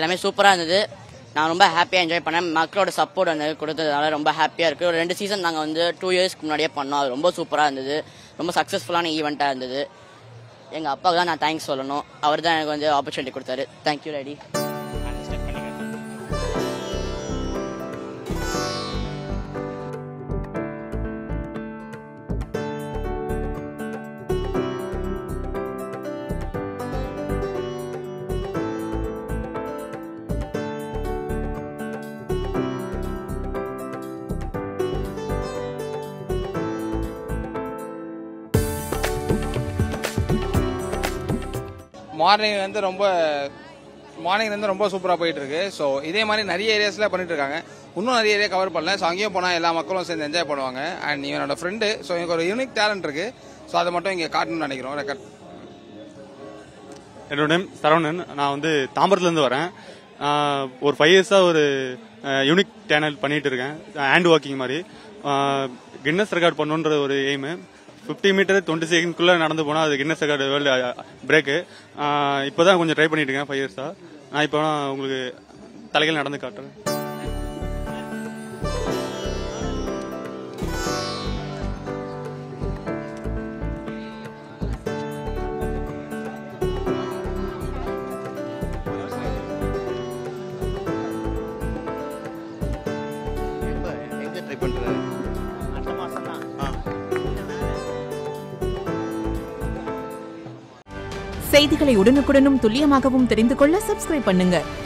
எல்லாமே சூப்பராக இருந்தது நான் ரொம்ப ஹாப்பியாக என்ஜாய் பண்ணேன் மக்களோட சப்போர்ட் வந்து கொடுத்ததுனால ரொம்ப ஹாப்பியாக இருக்குது ஒரு ரெண்டு சீசன் நாங்கள் வந்து டூ இயர்ஸ்க்கு முன்னாடியே பண்ணோம் அது ரொம்ப சூப்பராக இருந்தது ரொம்ப சக்ஸஸ்ஃபுல்லான ஈவெண்ட்டாக இருந்தது எங்கள் அப்பாவுக்கு தான் நான் தேங்க்ஸ் சொல்லணும் அவர் தான் எனக்கு வந்து ஆப்பர்ச்சுனிட்டி கொடுத்தாரு தேங்க்யூ ரெடி மார்னிங் வந்து ரொம்ப மார்னிங் வந்து ரொம்ப சூப்பராக போயிட்டு இருக்கு ஸோ இதே மாதிரி நிறைய ஏரியாஸ்ல பண்ணிட்டு இருக்காங்க இன்னும் நிறைய ஏரியா கவர் பண்ணல ஸோ அங்கேயும் போனால் எல்லா மக்களும் சேர்ந்து என்ஜாய் பண்ணுவாங்க அண்ட் இவனோட ஃப்ரெண்டு ஸோ எனக்கு ஒரு யூனிக் டேலண்ட் இருக்கு ஸோ அதை மட்டும் இங்கே காட்டணும்னு நினைக்கிறோம் ரெக்கார்ட் என்னோட நேம் சரவணன் நான் வந்து தாம்பரத்துலேருந்து வரேன் ஆஹ் ஒரு ஃபைவ் இயர்ஸாக ஒரு யூனிக் சேனல் பண்ணிட்டு இருக்கேன் ஹேண்ட் வாக்கிங் மாதிரி கின்னஸ் ரெக்கார்ட் பண்ணுன்ற ஒரு எய்மு ஃபிஃப்டி மீட்டர் டுவெண்ட்டி செகண்ட்குள்ளே நடந்து போனால் அது கின்னஸ் ரெக்கார்டு வேர்ல்டு பிரேக்கு இப்போ தான் கொஞ்சம் ட்ரை பண்ணிட்டு இருக்கேன் ஃபைவ் இயர்ஸாக நான் இப்போ உங்களுக்கு தலைகள் நடந்து காட்டுறேன் எங்க ட்ரை பண்ற செய்திகளை உடனுக்குடனும் துல்லியமாகவும் தெரிந்து கொள்ள சப்ஸ்கிரைப் பண்ணுங்க